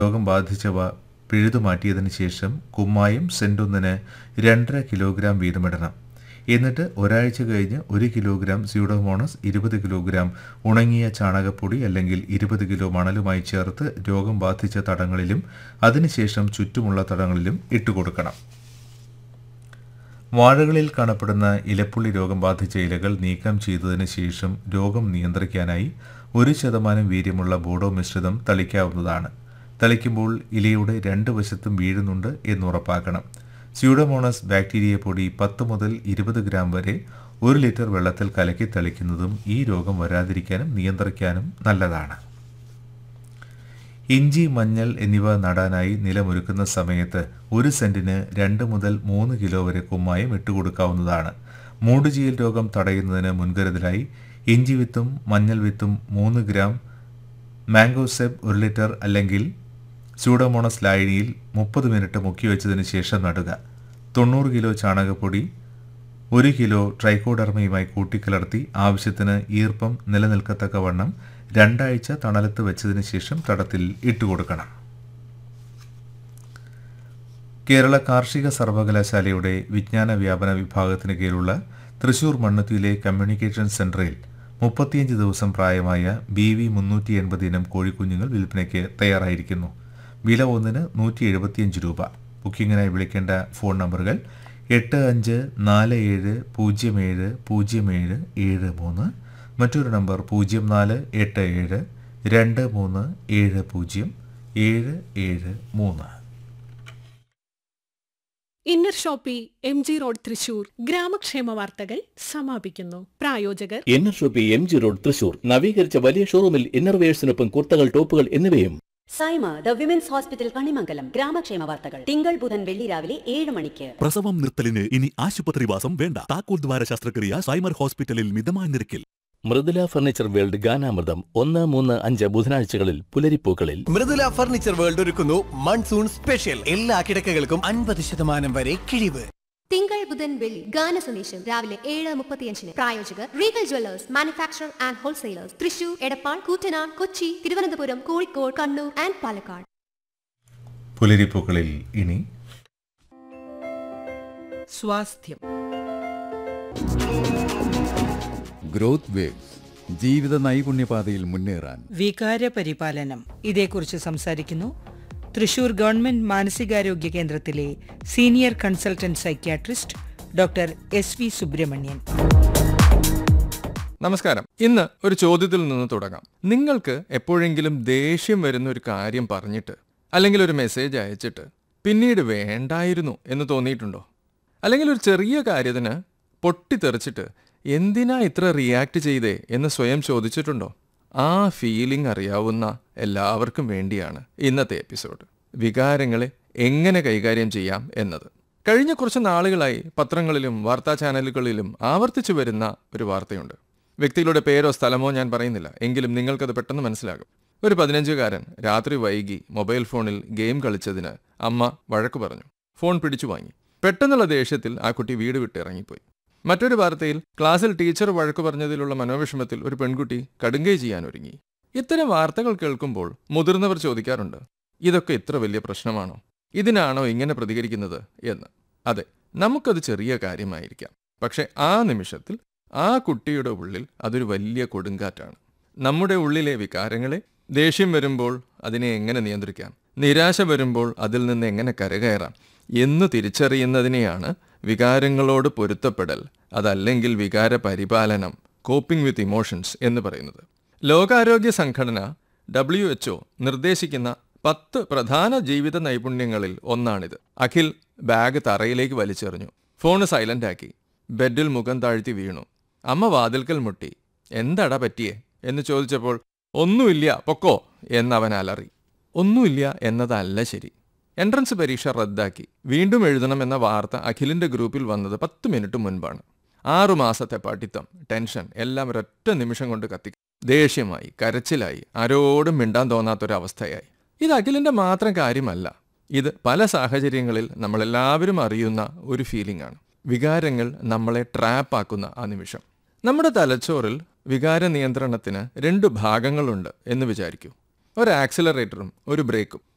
രോഗം ബാധിച്ചവ പിഴുതുമാറ്റിയതിന് ശേഷം കുമ്മായം സെന്റൊന്നിന് രണ്ടര കിലോഗ്രാം വീതമിടണം എന്നിട്ട് ഒരാഴ്ച കഴിഞ്ഞ് ഒരു കിലോഗ്രാം സ്യൂഡോമോണസ് ഇരുപത് കിലോഗ്രാം ഉണങ്ങിയ ചാണകപ്പൊടി അല്ലെങ്കിൽ ഇരുപത് കിലോ മണലുമായി ചേർത്ത് രോഗം ബാധിച്ച തടങ്ങളിലും അതിനുശേഷം ചുറ്റുമുള്ള തടങ്ങളിലും ഇട്ടുകൊടുക്കണം വാഴകളിൽ കാണപ്പെടുന്ന ഇലപ്പുള്ളി രോഗം ബാധിച്ച ഇലകൾ നീക്കം ചെയ്തതിന് ശേഷം രോഗം നിയന്ത്രിക്കാനായി ഒരു ശതമാനം വീര്യമുള്ള ബോഡോ മിശ്രിതം തളിക്കാവുന്നതാണ് തളിക്കുമ്പോൾ ഇലയുടെ രണ്ട് വശത്തും വീഴുന്നുണ്ട് എന്നുറപ്പാക്കണം സ്യൂഡോമോണസ് ബാക്ടീരിയ പൊടി പത്ത് മുതൽ ഇരുപത് ഗ്രാം വരെ ഒരു ലിറ്റർ വെള്ളത്തിൽ കലക്കി തളിക്കുന്നതും ഈ രോഗം വരാതിരിക്കാനും നിയന്ത്രിക്കാനും നല്ലതാണ് ഇഞ്ചി മഞ്ഞൾ എന്നിവ നടാനായി നിലമൊരുക്കുന്ന സമയത്ത് ഒരു സെന്റിന് രണ്ട് മുതൽ മൂന്ന് കിലോ വരെ കുമ്മായം ഇട്ടുകൊടുക്കാവുന്നതാണ് മൂടുചീയൽ രോഗം തടയുന്നതിന് മുൻകരുതലായി ഇഞ്ചി വിത്തും മഞ്ഞൾ വിത്തും മൂന്ന് ഗ്രാം മാംഗോസെബ് ഒരു ലിറ്റർ അല്ലെങ്കിൽ സ്യൂഡോമോണസ് ലായനിയിൽ മുപ്പത് മിനിറ്റ് മുക്കി വെച്ചതിന് ശേഷം നടുക തൊണ്ണൂറ് കിലോ ചാണകപ്പൊടി ഒരു കിലോ ട്രൈക്കോഡർമയുമായി കൂട്ടിക്കലർത്തി ആവശ്യത്തിന് ഈർപ്പം നിലനിൽക്കത്തക്കവണ്ണം രണ്ടാഴ്ച തണലത്ത് വെച്ചതിന് ശേഷം തടത്തിൽ ഇട്ടുകൊടുക്കണം കേരള കാർഷിക സർവകലാശാലയുടെ വിജ്ഞാന വ്യാപന വിഭാഗത്തിന് കീഴിലുള്ള തൃശൂർ മണ്ണുത്തിയിലെ കമ്മ്യൂണിക്കേഷൻ സെന്ററിൽ മുപ്പത്തിയഞ്ച് ദിവസം പ്രായമായ ബി വി മുന്നൂറ്റി എൺപത് ഇനം കോഴിക്കുഞ്ഞുങ്ങൾ വിൽപ്പനയ്ക്ക് തയ്യാറായിരിക്കുന്നു വില ഒന്നിന് നൂറ്റി എഴുപത്തിയഞ്ച് രൂപ ബുക്കിങ്ങിനായി വിളിക്കേണ്ട ഫോൺ നമ്പറുകൾ എട്ട് അഞ്ച് നാല് ഏഴ് പൂജ്യം ഏഴ് പൂജ്യം ഏഴ് ഏഴ് മൂന്ന് മറ്റൊരു നമ്പർ പൂജ്യം നാല് എട്ട് ഏഴ് രണ്ട് മൂന്ന് ഏഴ് പൂജ്യം ഏഴ് ഏഴ് മൂന്ന് inner shoppe M G road Thrissur ഗ്രാമക്ഷേമ വാർത്തകൾ സമാപിക്കുന്നു പ്രായോജകർ inner shoppe M G road Thrissur നവീകരിച്ച വലിയ ഷോറൂമിൽ ഇന്നർവെയേഴ്സിനൊപ്പം കുർത്തകൾ ടോപ്പുകൾ എന്നിവയും Saima the women's hospital Kanimangalam ഗ്രാമക്ഷേമ വാർത്തകൾ തിങ്കൾ ബുധൻ വെള്ളി രാവിലെ ഏഴ് മണിക്ക് പ്രസവം നിർത്തലിന് ഇനി ആശുപത്രിവാസം വേണ്ട താക്കോൽ ദ്വാര ശസ്ത്രക്രിയ സൈമർ ഹോസ്പിറ്റലിൽ മിതമായ നിരക്കിൽ മൃദുല ഫർണിച്ചർ വേൾഡ് ഗാനാമൃതം ഒന്ന് മൂന്ന് അഞ്ച് ബുധനാഴ്ചകളിൽ പുലരിപ്പൂക്കളിൽ മൃദുല ഫർണിച്ചർ വേൾഡ് ഒരുക്കുന്നു മൺസൂൺ സ്പെഷ്യൽ എല്ലാ കിടക്കകൾക്കും അൻപത് ശതമാനം വരെ കിഴിവ് തിങ്കൾ ബുധൻ വെള്ളി ഗാന സന്ദേശം രാവിലെ ഏഴ് മുപ്പത്തിയഞ്ചിന് പ്രായോജകർ Regal Jewellers manufacture and wholesalers Thrissur Edappal Koottanad Kochi Thiruvananthapuram Kozhikode Kannur and Palakkad പുലരിപ്പൂക്കളിൽ ഇനി സ്വാസ്ഥ്യം ഗ്രോത്ത് വേവ്സ് ജീവിത നൈപുണ്യപാതയിൽ മുന്നേറാൻ വികാര പരിപാലനം ഇതേക്കുറിച്ച് സംസാരിക്കുന്നു തൃശൂർ ഗവൺമെന്റ് മാനസികാരോഗ്യ കേന്ദ്രത്തിലെ senior consultant psychiatrist doctor S V Subramanian നമസ്കാരം ഇന്ന് ഒരു ചോദ്യത്തിൽ നിന്ന് തുടങ്ങാം നിങ്ങൾക്ക് എപ്പോഴെങ്കിലും ദേഷ്യം വരുന്ന ഒരു കാര്യം പറഞ്ഞിട്ട് അല്ലെങ്കിൽ ഒരു മെസ്സേജ് അയച്ചിട്ട് പിന്നീട് വേണ്ടായിരുന്നു എന്ന് തോന്നിയിട്ടുണ്ടോ അല്ലെങ്കിൽ ഒരു ചെറിയ കാര്യത്തിന് പൊട്ടിത്തെറിച്ചിട്ട് എന്തിനാ ഇത്ര റിയാക്ട് ചെയ്തേ എന്ന് സ്വയം ചോദിച്ചിട്ടുണ്ടോ ആ ഫീലിംഗ് അറിയാവുന്ന എല്ലാവർക്കും വേണ്ടിയാണ് ഇന്നത്തെ എപ്പിസോഡ് വികാരങ്ങളെ എങ്ങനെ കൈകാര്യം ചെയ്യാം എന്നത് കഴിഞ്ഞ കുറച്ച് നാളുകളായി പത്രങ്ങളിലും വാർത്താ ചാനലുകളിലും ആവർത്തിച്ചു വരുന്ന ഒരു വാർത്തയുണ്ട് വ്യക്തികളുടെ പേരോ സ്ഥലമോ ഞാൻ പറയുന്നില്ല എങ്കിലും നിങ്ങൾക്കത് പെട്ടെന്ന് മനസ്സിലാകും ഒരു പതിനഞ്ചുകാരൻ രാത്രി വൈകി മൊബൈൽ ഫോണിൽ ഗെയിം കളിച്ചതിന് അമ്മ വഴക്ക് പറഞ്ഞു ഫോൺ പിടിച്ചു വാങ്ങി പെട്ടെന്നുള്ള ദേഷ്യത്തിൽ ആ കുട്ടി വീട് വിട്ട് ഇറങ്ങിപ്പോയി മറ്റൊരു വാർത്തയിൽ ക്ലാസ്സിൽ ടീച്ചർ വഴക്ക് പറഞ്ഞതിലുള്ള മനോവിഷമത്തിൽ ഒരു പെൺകുട്ടി കടുങ്കൈ ചെയ്യാൻ ഒരുങ്ങി ഇത്തരം വാർത്തകൾ കേൾക്കുമ്പോൾ മുതിർന്നവർ ചോദിക്കാറുണ്ട് ഇതൊക്കെ ഇത്ര വലിയ പ്രശ്നമാണോ ഇതിനാണോ ഇങ്ങനെ പ്രതികരിക്കുന്നത് എന്ന് അതെ നമുക്കത് ചെറിയ കാര്യമായിരിക്കാം പക്ഷെ ആ നിമിഷത്തിൽ ആ കുട്ടിയുടെ ഉള്ളിൽ അതൊരു വലിയ കൊടുങ്കാറ്റാണ് നമ്മുടെ ഉള്ളിലെ വികാരങ്ങളെ ദേഷ്യം വരുമ്പോൾ അതിനെ എങ്ങനെ നിയന്ത്രിക്കാം നിരാശ വരുമ്പോൾ അതിൽ നിന്ന് എങ്ങനെ കരകയറാം എന്ന് തിരിച്ചറിയുന്നതിനെയാണ് വികാരങ്ങളോട് പൊരുത്തപ്പെടൽ അതല്ലെങ്കിൽ വികാര പരിപാലനം കോപ്പിംഗ് വിത്ത് ഇമോഷൻസ് എന്ന് പറയുന്നത് ലോകാരോഗ്യ സംഘടന ഡബ്ല്യു എച്ച്ഒ നിർദ്ദേശിക്കുന്ന പത്ത് പ്രധാന ജീവിത നൈപുണ്യങ്ങളിൽ ഒന്നാണിത് അഖിൽ ബാഗ് തറയിലേക്ക് വലിച്ചെറിഞ്ഞു ഫോണ് സൈലന്റ് ആക്കി ബെഡിൽ മുഖം താഴ്ത്തി വീണു അമ്മ വാതിൽക്കൽ മുട്ടി എന്താടാ പറ്റിയേ എന്ന് ചോദിച്ചപ്പോൾ ഒന്നുമില്ല പൊക്കോ എന്നവൻ അലറി ഒന്നുമില്ല എന്നതല്ല ശരി എൻട്രൻസ് പരീക്ഷ റദ്ദാക്കി വീണ്ടും എഴുതണമെന്ന വാർത്ത അഖിലിന്റെ ഗ്രൂപ്പിൽ വന്നത് പത്ത് മിനിറ്റ് മുൻപാണ് ആറു മാസത്തെ പഠിത്തം ടെൻഷൻ എല്ലാം ഒരൊറ്റ നിമിഷം കൊണ്ട് കത്തി ദേഷ്യമായി കരച്ചിലായി ആരോടും മിണ്ടാൻ തോന്നാത്തൊരവസ്ഥയായി ഇത് അഖിലിന്റെ മാത്രം കാര്യമല്ല ഇത് പല സാഹചര്യങ്ങളിൽ നമ്മളെല്ലാവരും അറിയുന്ന ഒരു ഫീലിംഗ് ആണ് വികാരങ്ങൾ നമ്മളെ ട്രാപ്പാക്കുന്ന ആ നിമിഷം നമ്മുടെ തലച്ചോറിൽ വികാര നിയന്ത്രണത്തിന് രണ്ട് ഭാഗങ്ങളുണ്ട് എന്ന് വിചാരിക്കൂ ഒരു ആക്സിലറേറ്ററും ഒരു ബ്രേക്കും